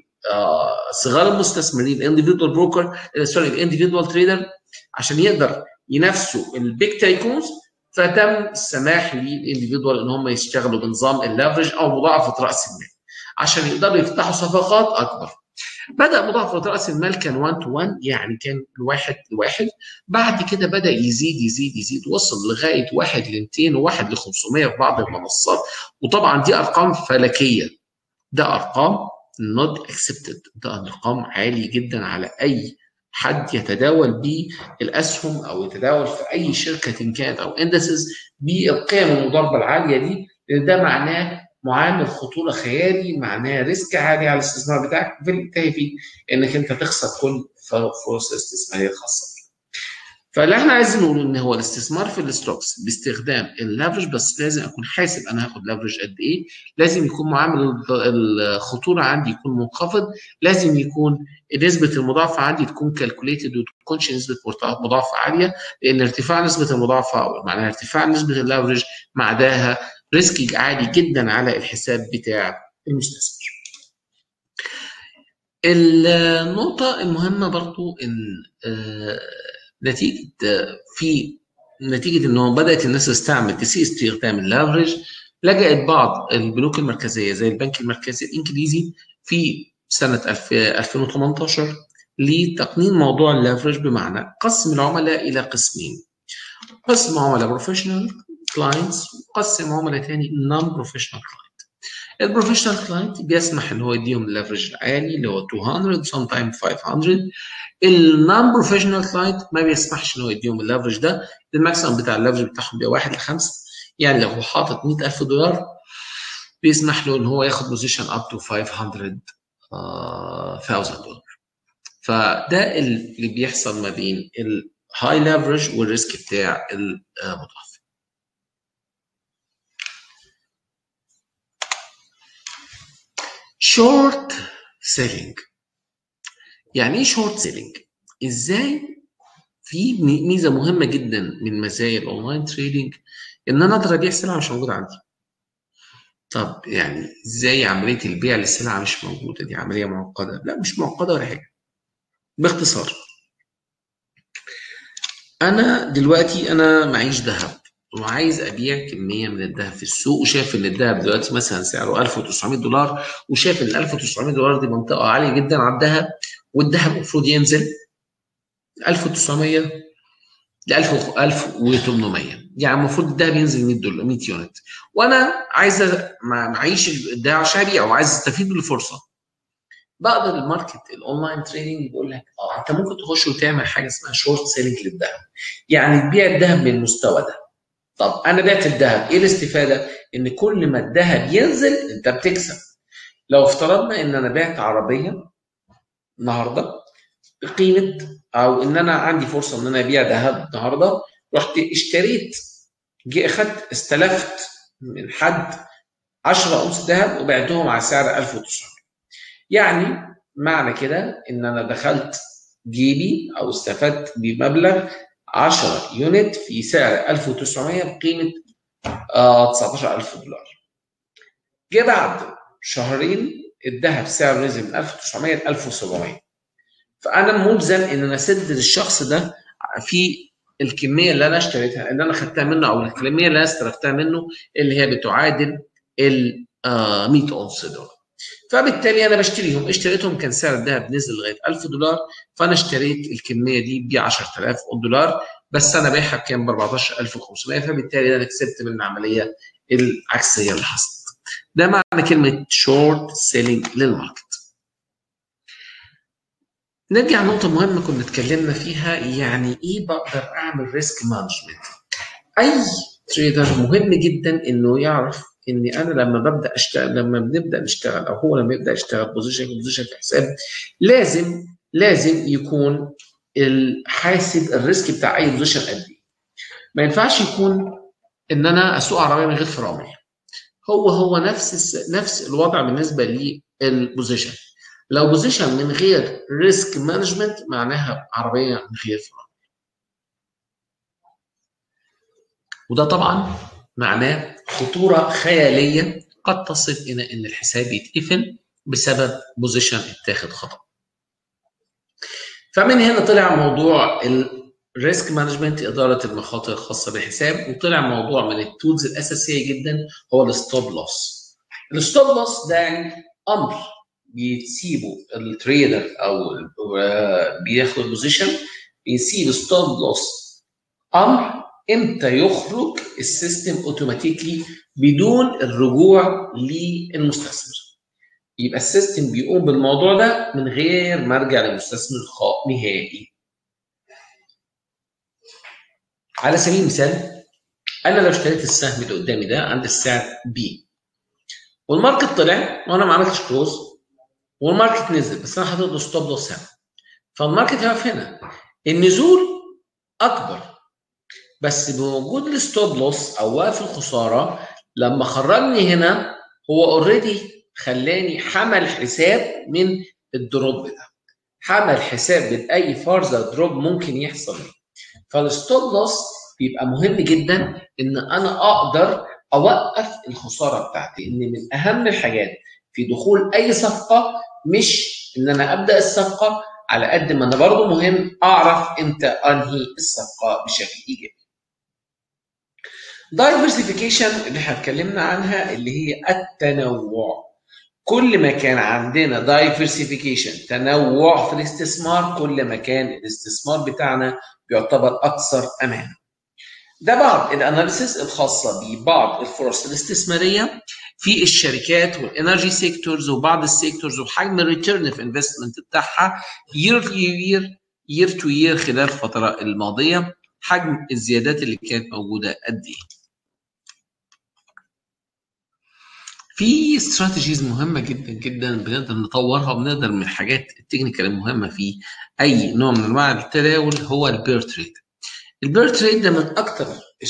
صغار المستثمرين الانديفيدوال بروكر سوري الانديفيدوال تريدر عشان يقدر ينافسوا البيج تايكونز فتم السماح للانديفيدوال ان هم يشتغلوا بنظام الليفرج او مضاعفه راس المال عشان يقدروا يفتحوا صفقات اكبر بدا مضاعفه راس المال كان 1 تو 1 يعني كان الواحد لواحد بعد كده بدا يزيد يزيد يزيد وصل لغايه 1 ل 200 وواحد ل 500 في بعض المنصات وطبعا دي ارقام فلكيه ده ارقام not accepted ده ارقام عالي جدا على اي حد يتداول بالاسهم او يتداول في اي شركه كانت او اندسز بالقيم المضاربه العاليه دي لان ده معناه معامل خطوره خيالي معناه ريسك عالي على الاستثمار بتاعك فبالتالي في انك انت تخسر كل فرص الاستثماريه الخاصه بك. فاللي احنا عايزين نقوله ان هو الاستثمار في الستوكس باستخدام الليفرج بس لازم اكون حاسب انا هاخد ليفرج قد ايه لازم يكون معامل الخطوره عندي يكون منخفض لازم يكون نسبه المضاعفه عندي تكون كالكوليتد وتكونش نسبه مضاعفه عاليه لان ارتفاع نسبه المضاعفه او معناها ارتفاع نسبه الليفرج معناها ريسك عالي جدا على الحساب بتاع المستثمر. النقطة المهمة برضو إن نتيجة في نتيجة إنه بدأت الناس تستعمل تسيء استخدام اللافرج لجأت بعض البنوك المركزية زي البنك المركزي الإنجليزي في سنة 2018 لتقنين موضوع اللافرج بمعنى قسم العملاء إلى قسمين قسم عملاء بروفيشنال كلاينتس وقسم عملاء تاني نون بروفيشنال كلاينت البروفيشنال كلاينت بيسمح ان هو يديهم الليفرج العالي اللي هو 200 سم تايم 500 النون بروفيشنال كلاينت ما بيسمحش ان هو يديهم الليفرج ده الماكسيمم بتاع الليفرج بتاعهم بيبقى 1 ل 5 يعني لو هو حاطط 100000 دولار بيسمح له ان هو ياخد بوزيشن اب تو 500000 دولار فده اللي بيحصل ما بين الهاي ليفرج والريسك بتاع المضاعف شورت سيلينج يعني ايه شورت سيلينج ازاي في ميزه مهمه جدا من مزايا الاونلاين تريدنج ان انا اقدر ابيع سلعه مش موجوده عندي طب يعني ازاي عمليه البيع للسلعه مش موجوده دي عمليه معقده لا مش معقده ولا حاجه باختصار انا دلوقتي انا معيش ذهب وعايز ابيع كميه من الذهب في السوق وشايف ان الذهب دلوقتي مثلا سعره 1900 دولار وشايف ان 1900 دولار دي منطقه عاليه جدا على الذهب والذهب المفروض ينزل 1900 ل 1800 يعني المفروض الذهب ينزل 100 دولار 100 يونت وانا عايز معيش الذهب عشان ابيع وعايز استفيد من الفرصه بقدر الماركت الاونلاين تريدنج بيقول لك اه انت ممكن تخش وتعمل حاجه اسمها شورت سيلينج للذهب يعني تبيع الذهب من المستوى ده طب انا بعت الذهب ايه الاستفاده ان كل ما الذهب ينزل انت بتكسب لو افترضنا ان انا بعت عربيه النهارده بقيمه او ان انا عندي فرصه ان انا ابيع ذهب النهارده رحت اشتريت جي اخدت استلفت من حد 10 اونص ذهب وبعتهم على سعر 1900 يعني معنى كده ان انا دخلت جيبي او استفدت بمبلغ 10 يونت في سعر 1900 بقيمه آه 19000 دولار. جه بعد شهرين الذهب سعره نزل من 1900 ل 1700 فانا ملزم ان انا اسدد الشخص ده في الكميه اللي انا اشتريتها اللي انا خدتها منه او الكميه اللي انا استلفتها منه اللي هي بتعادل ال 100 اونص دولار. فبالتالي انا بشتريهم اشتريتهم كان سعر الذهب نزل لغايه 1000 دولار فانا اشتريت الكميه دي ب 10000 دولار بس انا بايعها بكام ب 14500 فبالتالي انا كسبت من العمليه العكسيه اللي حصلت ده معنى كلمه شورت سيلينج للماركت نرجع لنقطة مهمة كنا اتكلمنا فيها يعني ايه بقدر اعمل ريسك مانجمنت اي تريدر مهم جدا انه يعرف اني انا لما ببدا اشتغل لما بنبدا نشتغل او هو لما يبدا يشتغل بوزيشن بوزيشن في حساب لازم لازم يكون حاسب الريسك بتاع اي بوزيشن قد ايه ما ينفعش يكون ان انا اسوق عربيه من غير فرامل هو هو نفس نفس الوضع بالنسبه للبوزيشن لو بوزيشن من غير ريسك مانجمنت معناها عربيه من غير فرامل وده طبعا معناه خطوره خياليه قد تصل الى ان الحساب يتقفل بسبب بوزيشن اتاخد خطا. فمن هنا طلع موضوع ريسك مانجمنت اداره المخاطر الخاصه بالحساب وطلع موضوع من التولز الاساسيه جدا هو الستوب لوس الستوب لوس ده يعني امر بيسيبه التريدر او بياخد البوزيشن بيسيب ستوب لوس امر امتى يخرج السيستم اوتوماتيكلي بدون الرجوع للمستثمر يبقى السيستم بيقوم بالموضوع ده من غير ما ارجع للمستثمر نهائي على سبيل المثال انا لو اشتريت السهم اللي قدامي ده عند السعر بي والماركت طلع وانا ما عملتش كلوز والماركت نزل بس انا حاطط له ستوب لوس هنا فالماركت هيقف هنا النزول اكبر بس بوجود الستوب لوس او وقف الخساره لما خرجني هنا هو اوريدي خلاني حمل حساب من الدروب ده حمل حساب من اي فارزر دروب ممكن يحصل فالستوب لوس بيبقى مهم جدا ان انا اقدر اوقف الخساره بتاعتي ان من اهم الحاجات في دخول اي صفقه مش ان انا ابدا الصفقه على قد ما انا برضه مهم اعرف امتى انهي الصفقه بشكل ايجابي. دايفرسيفيكيشن اللي احنا اتكلمنا عنها اللي هي التنوع. كل ما كان عندنا دايفرسيفيكيشن تنوع في الاستثمار كل ما كان الاستثمار بتاعنا بيعتبر اكثر امانا. ده بعض الاناليسيس الخاصه ببعض الفرص الاستثماريه في الشركات والانرجي سيكتورز وبعض السيكتورز وحجم الريتيرن في انفستمنت بتاعها يير تو يير يير تو يير خلال الفتره الماضيه حجم الزيادات اللي كانت موجوده قد ايه في استراتيجيز مهمه جدا جدا بنقدر نطورها وبنقدر من الحاجات التكنيكال المهمه في اي نوع من انواع التداول هو البير تريد البير تريد ده من اكتر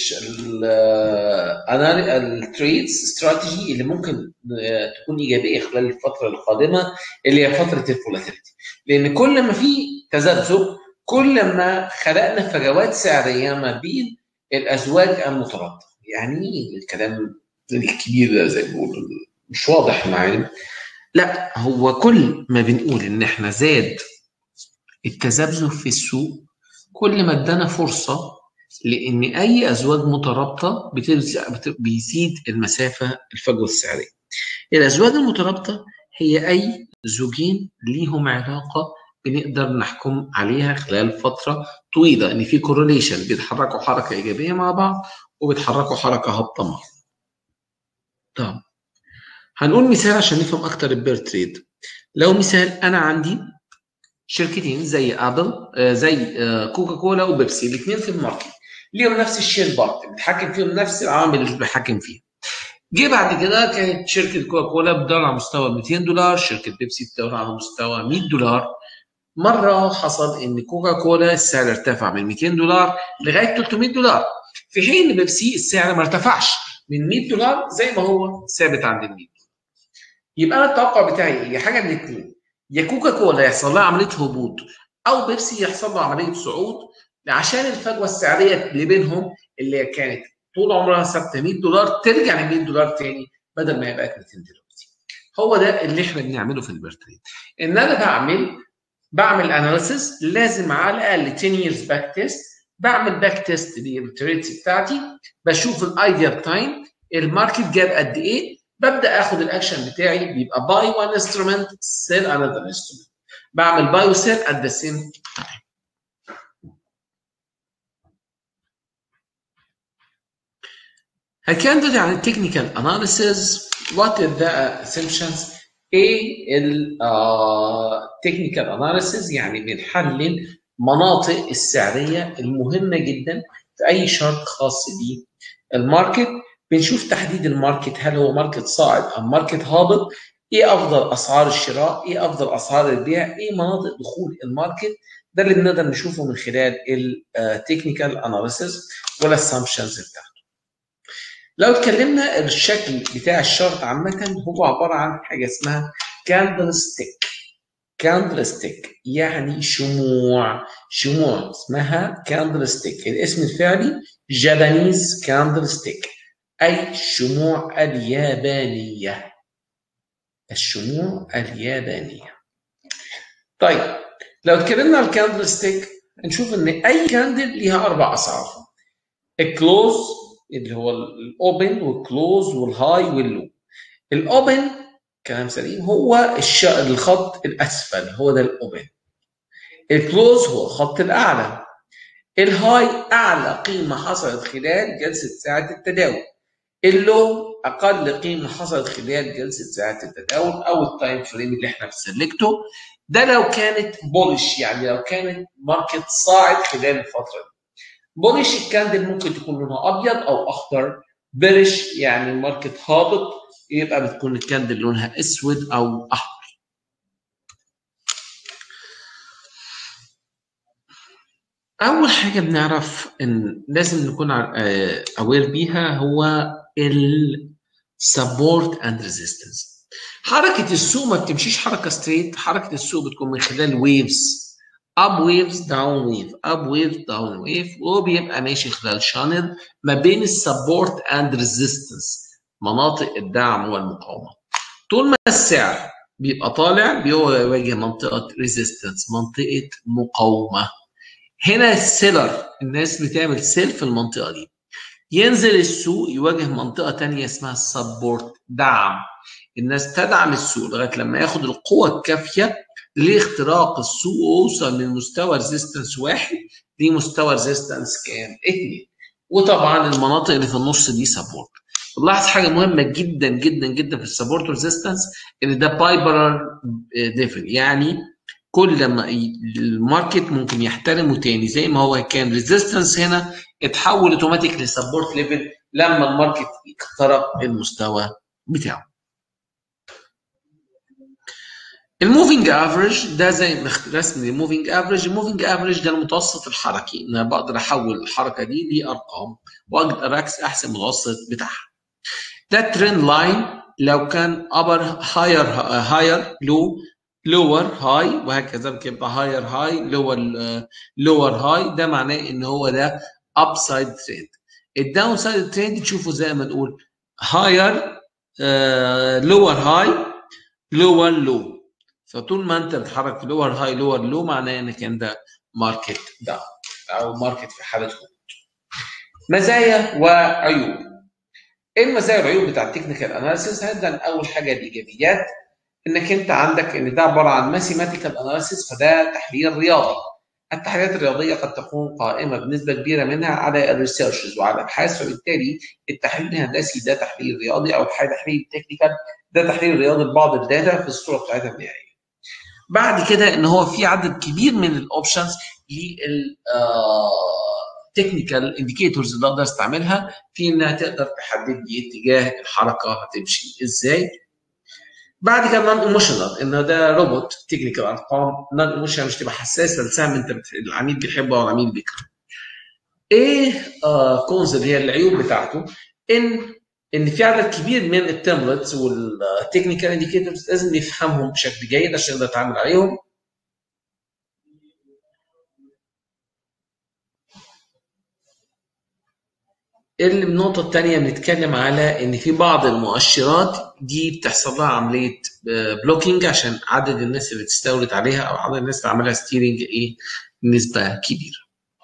التريدز استراتيجي اللي ممكن تكون ايجابيه خلال الفتره القادمه اللي هي فتره الفولاتيليتي لان كل ما في تذبذب كل ما خلقنا فجوات سعريه ما بين الازواج المترابطه يعني ايه الكلام الكبير ده زي ما بيقولوا مش واضح معايا لا هو كل ما بنقول ان احنا زاد التذبذب في السوق كل ما ادانا فرصه لان اي ازواج مترابطه بيزيد المسافه الفجوه السعريه. الازواج المترابطه هي اي زوجين ليهم علاقه بنقدر نحكم عليها خلال فتره طويله ان في كورليشن بيتحركوا حركه ايجابيه مع بعض وبيتحركوا حركه هابطه مع بعض. طب هنقول مثال عشان نفهم اكتر البير تريد. لو مثال انا عندي شركتين زي ابل زي كوكا كولا وبيبسي الاثنين في الماركت ليهم نفس الشير بارت بيتحكم فيهم نفس العوامل اللي بيتحكم فيها جه بعد كده كانت شركه كوكا كولا بتدور على مستوى 200 دولار شركه بيبسي بتدور على مستوى 100 دولار مره حصل ان كوكا كولا السعر ارتفع من 200 دولار لغايه 300 دولار في حين ان بيبسي السعر ما ارتفعش من 100 دولار زي ما هو ثابت عند ال 100 يبقى انا التوقع بتاعي هي حاجه من الاثنين يا كوكا كولا يحصل لها عمليه هبوط او بيبسي يحصل لها عمليه صعود عشان الفجوه السعريه اللي بينهم اللي كانت طول عمرها ثابته 100 دولار ترجع ل 100 دولار تاني بدل ما يبقى 200 دلوقتي. هو ده اللي احنا بنعمله في البرتريد. ان انا بعمل بعمل اناليسيس لازم على الاقل 10 years باك تيست بعمل باك تيست للتريدز بتاعتي بشوف الايديال تايم الماركت جاب قد ايه ببدا اخد الاكشن بتاعي بيبقى باي وان انسترومنت سيل انذر انسترومنت بعمل باي وسيل ات ذا سيم تايم هنتكلم دلوقتي عن التكنيكال اناليسيز وات ار ذا اسامبشنز ايه التكنيكال اناليسيز يعني بنحلل مناطق السعريه المهمه جدا في اي شرط خاص بالماركت بنشوف تحديد الماركت هل هو ماركت صاعد ام ماركت هابط ايه افضل اسعار الشراء ايه افضل اسعار البيع ايه مناطق دخول الماركت ده اللي بنقدر نشوفه من خلال التكنيكال اناليسيز والاسامبشنز بتاعته لو اتكلمنا الشكل بتاع الشارت عامة هو عبارة عن حاجة اسمها كاندل ستيك كاندل ستيك يعني شموع شموع اسمها كاندل ستيك الاسم الفعلي جابانيز كاندل ستيك أي الشموع اليابانية الشموع اليابانية طيب لو اتكلمنا عن الكاندل ستيك هنشوف ان اي كاندل ليها اربع اسعار الكلوز اللي هو الاوبن والكلوز والهاي واللو الاوبن كلام سليم هو الش... الخط الاسفل هو ده الاوبن الكلوز هو الخط الاعلى الهاي اعلى قيمه حصلت خلال جلسه ساعه التداول اللو اقل قيمه حصلت خلال جلسه ساعه التداول او التايم فريم اللي احنا بنسلكته ده لو كانت بولش يعني لو كانت ماركت صاعد خلال الفتره دي بولش الكاندل ممكن تكون لونها ابيض او اخضر بيرش يعني ماركت هابط يبقى بتكون الكاندل لونها اسود او احمر اول حاجه بنعرف ان لازم نكون اوير بيها هو السبورت اند ريزيستنس حركه السوق ما بتمشيش حركه ستريت حركه السوق بتكون من خلال ويفز اب ويفز داون ويف اب ويف داون ويف وبيبقى ماشي خلال شانل ما بين السبورت اند ريزيستنس مناطق الدعم والمقاومه طول ما السعر بيبقى طالع بيواجه منطقه ريزيستنس منطقه مقاومه هنا السيلر الناس بتعمل سيل في المنطقه دي ينزل السوق يواجه منطقه تانية اسمها السبورت دعم الناس تدعم السوق لغايه لما ياخد القوه الكافيه لاختراق السوق ويوصل من مستوى ريزيستنس واحد لمستوى ريزيستنس كام؟ اثنين وطبعا المناطق اللي في النص دي سبورت لاحظ حاجه مهمه جدا جدا جدا في السبورت ريزيستنس ان ده بايبرال ديفل يعني كل ما الماركت ممكن يحترمه تاني زي ما هو كان ريزيستنس هنا اتحول اوتوماتيك لسبورت ليفل لما الماركت اخترق المستوى بتاعه الموفينج افريج ده زي رسم الموفينج افريج الموفينج افريج ده المتوسط الحركي ان انا بقدر احول الحركه دي لارقام واقدر احسب المتوسط بتاعها ده ترند لاين لو كان ابر هاير هاير لو لور هاي وهكذا بيبقى هاير هاي لور لور هاي ده معناه ان هو ده اب سايد تريند الداون سايد تريند تشوفه زي ما نقول هاير لور هاي لور لو فطول ما انت بتتحرك في لور هاي لور لو معناه انك انت ماركت داون او ماركت في حاله هبوط مزايا وعيوب ايه المزايا والعيوب بتاع التكنيكال اناليسيس هنبدا اول حاجه الايجابيات انك انت عندك ان ده عباره عن ماثيماتيكال اناليسيس فده تحليل رياضي التحليلات الرياضيه قد تكون قائمه بنسبه كبيره منها على الريسيرشز وعلى الابحاث فبالتالي التحليل الهندسي ده تحليل رياضي او التحليل التكنيكال ده تحليل رياضي لبعض الداتا في الصوره بتاعتها النهائيه. بعد كده ان هو في عدد كبير من الاوبشنز لل تكنيكال انديكيتورز اللي اقدر استعملها في انها تقدر تحدد لي اتجاه الحركه هتمشي ازاي بعد كده نون ايموشنال ان ده روبوت تكنيكال ارقام نون ايموشنال مش تبقى حساسه لسهم انت بت... العميل بيحبه او العميل بيكره. ايه آه كونز اللي هي العيوب بتاعته ان ان في عدد كبير من التمبلتس والتكنيكال انديكيتورز لازم نفهمهم بشكل جيد عشان نقدر نتعامل عليهم. النقطة الثانية بنتكلم على إن في بعض المؤشرات دي بتحصل لها عملية بلوكينج عشان عدد الناس اللي بتستورد عليها أو عدد الناس اللي عملها ستيرنج إيه نسبة كبيرة.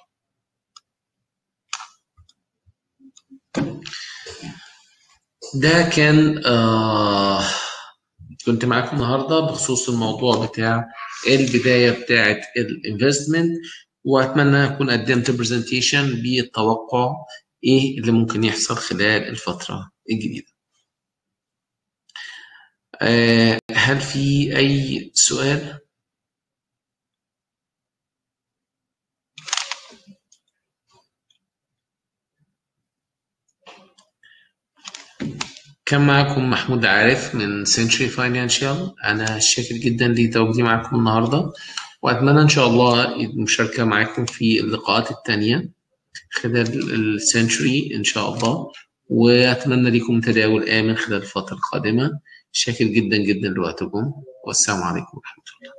ده كان آه كنت معاكم النهارده بخصوص الموضوع بتاع البداية بتاعة الانفستمنت وأتمنى أكون قدمت برزنتيشن بالتوقع ايه اللي ممكن يحصل خلال الفترة الجديدة أه هل في أي سؤال؟ كان معكم محمود عارف من سنتري فاينانشال أنا شاكر جدا لتواجدي معكم النهاردة وأتمنى إن شاء الله المشاركة معكم في اللقاءات التانية خلال السنتري ان شاء الله واتمنى لكم تداول امن خلال الفتره القادمه شاكر جدا جدا لوقتكم والسلام عليكم ورحمه الله